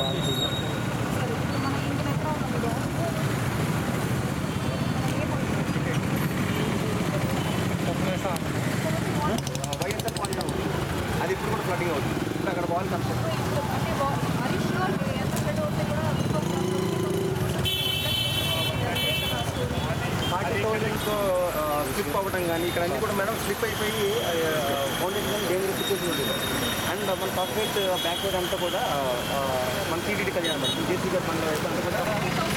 సరే ఇప్పుడు మన ఇంజిన్ ఎక్కడ ఉన్నది వైఎస్ఆర్ కాలనీ ఉంది. అది ఇప్పుడు కూడా ఫ్లడ్డింగ్ అవుతుంది ఇప్పుడు అక్కడ బాల్ కష్టం అంటే మరి షూర్ మీరు ఎంత స్ప్రెడ్ అవుతే కూడా ఫార్టీ థౌసండ్స్ స్లిప్ అవ్వడం కానీ ఇక్కడ అన్ని కూడా మేడం స్లిప్ అయిపోయి ఫౌండేషన్ కానీ డేంజర్ సిచ్యువేషన్ ఉంది అండ్ మన కార్పొరేట్ బ్యాక్ సైడ్ అంతా కూడా ఆ, మన టీడీడీ కళ్యాణ్ మేడం జేసీ గారు మన వైపు అంతా కూడా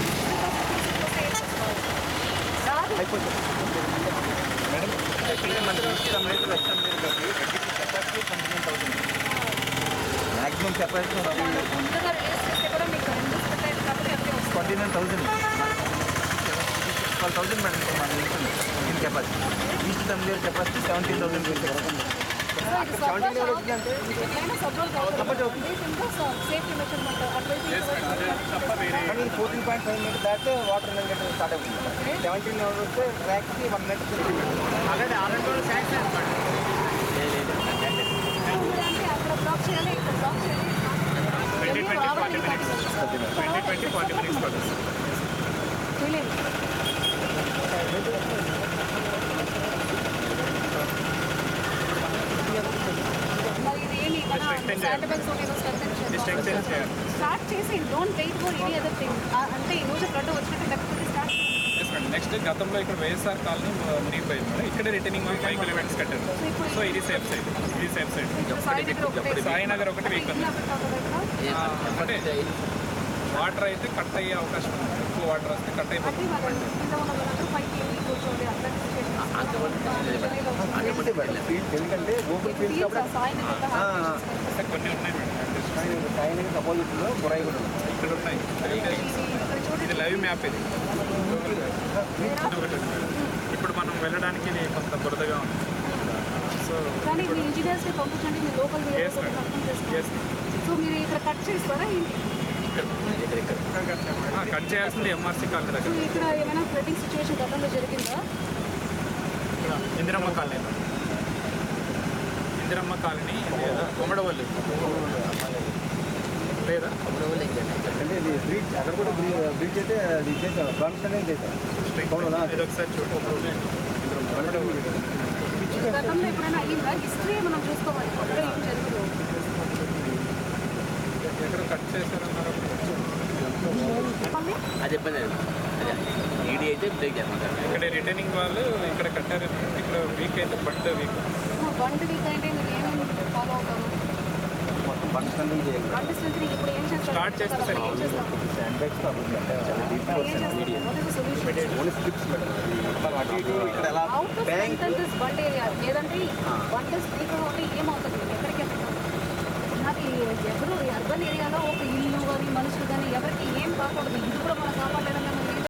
అయిపోతుంది మేడం యాక్చువల్గా మన చూస్తాం లేదు western capacity twenty nine thousand maximum capacity ముందుగా రిలీజ్ చేస్తే కూడా మీకు రెండు స్ప్రెడ్ అయ్యింది కాబట్టి అంతే వస్తుంది forty nine thousand twelve thousand madam ఇప్పుడు మన engine capacity east Tamil capacity seventeen thousand seventeen level వచ్చింది అంటే ఎట్లయినా సబ్రోల్ కావాలి ఇంకా సేఫ్టీ మెజర్మెంట్ అట్లయితే కానీ ఫోర్టీన్ పాయింట్ ఫైవ్ మీటర్ దాటితే వాటర్ గంట స్టార్ట్ అవుతుంది సెవెంటీన్ లెవెల్ వస్తే ట్రాక్కి one meter already already sanction అంటే అక్కడ బ్లాక్ చేయాలి ఇక్కడ బ్లాక్ చేయాలి twenty twenty forty minutes twenty twenty forty minutes పడుతుంది తెలియదు మరి ఇది ఏమి మన Strengthen చేయాలి. శానిటైజ్ ఒకటి Strengthen స్ట్రక్చర్ చేయాలి. స్టార్ట్ చేసి don't wait for any other thing అంటే ఈ రోజు ఫ్లడ్ వచ్చినట్టు లేకపోతే స్టార్ట్ ఎస్ మేడం నెక్స్ట్ గతంలో ఇక్కడ వైఎస్ఆర్ కాలనీ మునిగిపోయింది మేడం ఇక్కడ రిటర్నింగ్ బైక్ ఎలిమెంట్స్ కట్టారు సో ఇది సేఫ్ సైడ్ ఇది సేఫ్ సైడ్ సాయి దగ్గర ఒకటే సాయినగర్ ఒకటి వెహికల్ అంటే వాటర్ అయితే కట్ అయ్యే అవకాశం ఉంది ఎక్కువ వాటర్ వస్తే కట్ అది అయిపోతుంది మన కింద ఉన్న వాళ్ళందరూ పైకి వెళ్ళి కూర్చోండి అట్లాంటి situation. ఎందుకంటే గూగుల్ ఫీల్స్ Fields కాబట్టి ఆ సాయి దగ్గర ఆ, అంటే కొన్ని ఉన్నాయి మేడం కానీ సాయినగర్ అపోజిట్లో బొరాయి కూడా ఉంది ఇక్కడ ఉన్నాయి ఇది ఇక్కడ చూడండి ఇది లైవ్ మ్యాప్ ఇది ఇది ఒకటి ఉంది మేడం. ఇప్పుడు మనం వెళ్ళడానికి ఇది కొంత బురదగా ఉంది సో కానీ మీ ఇంజనీర్స్ ని పంపించండి మీ లోకల్ Yes, madam. అర్థం చేసుకోండి ఎస్ సో మీరు ఇక్కడ కట్ చేస్తారా ఏంటి కట్ చేయాల్సింది ఎంఆర్సీ కాలనీ సో దగ్గర ఇక్కడ ఏమైనా ఫ్లడ్డింగ్ సిచ్యువేషన్ గతంలో జరిగిందా ఇందిరమ్మ కాలనీ ఇందిరమ్మ కాలనీ కొమడవల్లి లేదా అంటే ఇది బ్రిడ్జ్ అక్కడ కూడా బ్రిడ్జ్ అయితే అది చేశారు కాన్స్టెంట్ చేశారు అవునా? ఇది ఒకసారి చూడండి గతంలో ఎప్పుడైనా అయ్యిందా హిస్టరీ మనం చూసుకోవాలి కొత్తగా ఏం జరుగుతుందో ఎక్కడ కట్ చేశారన్నారు చెప్పండి అది ఇబ్బంది లేదు అదే ఈడీ అయితే బ్రేక్ చేస్తాం ఇక్కడ రిటర్నింగ్ వాళ్ళు ఇక్కడ కట్టారు ఇక్కడ వీక్ అయితే బట్ వీక్ వన్ వీక్ అంటే మీరు ఏమేమి ఫాలో అవుతారు మొత్తం కాన్స్టెంట్ చేయాలి వన్ స్ట్రెంత్ ఇప్పుడు ఏం చేస్తారు Start చేస్తే సరే. ఏం చేస్తాం శాండ్ బ్యాగ్స్ కాబట్టి అంటే చాలా డీప్ ఏం చేస్తాం What is the solution? Only slips madam అది అటు ఇటు ఇక్కడ ఎలా out of bank sentences bund area లేదంటే బండ్ స్పీకర్ ఒకటి ఏమవుతుంది ఎక్కడికి వెళ్తాం నాకు ఈ ఎవరు అర్బన్ ఏరియాలో ఒక ఇల్లు కానీ మనుషులు కానీ ఎవరికి ఏం కాకూడదు ఇది కూడా